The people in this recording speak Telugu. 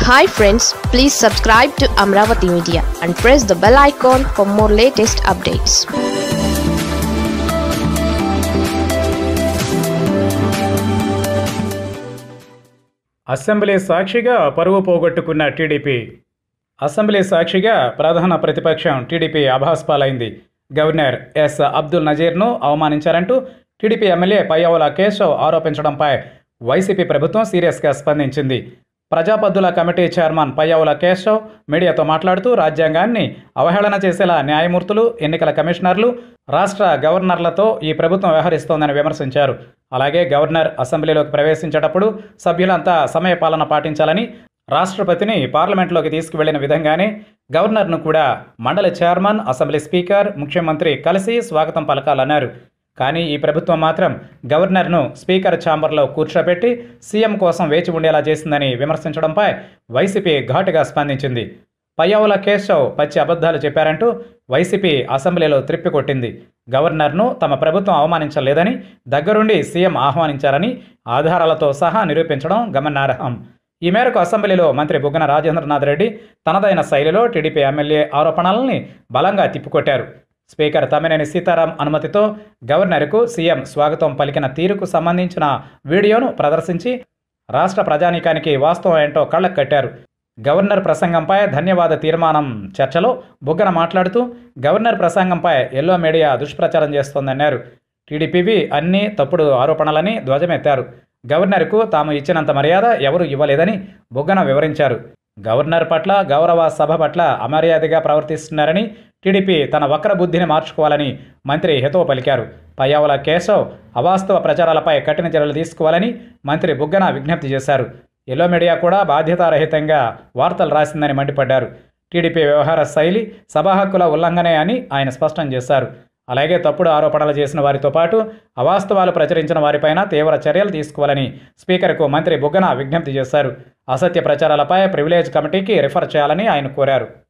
hi friends please subscribe to Amaravati media and press the bell icon for more latest updates assembly సాక్షిగా పరువు పోగొట్టుకున్న టీడీపీ అసెంబ్లీ సాక్షిగా ప్రధాన ప్రతిపక్షం టీడీపీ అభాస్పాలైంది గవర్నర్ ఎస్ అబ్దుల్ నజీర్ను అవమానించారంటూ టీడీపీ ఎమ్మెల్యే పయ్యవుల కేశవ్ ఆరోపించడంపై వైసీపీ ప్రభుత్వం సీరియస్గా స్పందించింది ప్రజాపద్దుల కమిటీ చైర్మన్ పయ్యవుల కేశవ్ మీడియాతో మాట్లాడుతూ రాజ్యాంగాన్ని అవహేళన చేసేలా న్యాయమూర్తులు ఎన్నికల కమిషనర్లు రాష్ట్ర గవర్నర్లతో ఈ ప్రభుత్వం వ్యవహరిస్తోందని విమర్శించారు అలాగే గవర్నర్ అసెంబ్లీలోకి ప్రవేశించేటప్పుడు సభ్యులంతా సమయపాలన పాటించాలని రాష్ట్రపతిని పార్లమెంట్లోకి తీసుకువెళ్లిన విధంగానే గవర్నర్ను కూడా మండలి చైర్మన్ అసెంబ్లీ స్పీకర్ ముఖ్యమంత్రి కలిసి స్వాగతం పలకాలన్నారు కానీ ఈ ప్రభుత్వం మాత్రం గవర్నర్ను స్పీకర్ ఛాంబర్లో కూర్చోబెట్టి సీఎం కోసం వేచి ఉండేలా చేసిందని విమర్శించడంపై వైసీపీ ఘాటుగా స్పందించింది పయ్యావుల కేశవ్ పచ్చి అబద్ధాలు చెప్పారంటూ వైసీపీ అసెంబ్లీలో త్రిప్పికొట్టింది గవర్నర్ను తమ ప్రభుత్వం అవమానించలేదని దగ్గరుండి సీఎం ఆహ్వానించారని ఆధారాలతో సహా నిరూపించడం గమనార్హం ఈ మేరకు అసెంబ్లీలో మంత్రి బుగ్గన రాజేంద్రనాథ్ రెడ్డి తనదైన శైలిలో టీడీపీ ఎమ్మెల్యే ఆరోపణలని బలంగా తిప్పికొట్టారు స్పీకర్ తమ్మినేని సీతారాం అనుమతితో గవర్నర్కు సీఎం స్వాగతం పలికిన తీరుకు సంబంధించిన వీడియోను ప్రదర్శించి రాష్ట్ర ప్రజానీకానికి వాస్తవం ఏంటో కళ్ళకు కట్టారు గవర్నర్ ప్రసంగంపై ధన్యవాద తీర్మానం చర్చలో బుగ్గన మాట్లాడుతూ గవర్నర్ ప్రసంగంపై ఎల్లో మీడియా దుష్ప్రచారం చేస్తోందన్నారు టీడీపీవి అన్ని తప్పుడు ఆరోపణలని ధ్వజమెత్తారు గవర్నర్కు తాము ఇచ్చినంత మర్యాద ఎవరు ఇవ్వలేదని బుగ్గన వివరించారు గవర్నర్ పట్ల గౌరవ సభ పట్ల అమర్యాదగా ప్రవర్తిస్తున్నారని టీడీపీ తన వక్ర బుద్ధిని మార్చుకోవాలని మంత్రి హితవు పలికారు పయ్యావుల కేశవ్ అవాస్తవ ప్రచారాలపై కఠిన చర్యలు తీసుకోవాలని మంత్రి బుగ్గన విజ్ఞప్తి చేశారు ఎల్లో మీడియా కూడా బాధ్యతారహితంగా వార్తలు రాసిందని మండిపడ్డారు టీడీపీ వ్యవహార శైలి సభా హక్కుల ఉల్లంఘనే అని ఆయన స్పష్టం చేశారు అలాగే తప్పుడు ఆరోపణలు చేసిన వారితో పాటు అవాస్తవాలు ప్రచురించిన వారిపైన తీవ్ర చర్యలు తీసుకోవాలని స్పీకర్కు మంత్రి బుగ్గన విజ్ఞప్తి చేశారు అసత్య ప్రచారాలపై ప్రివిలేజ్ కమిటీకి రిఫర్ చేయాలని ఆయన కోరారు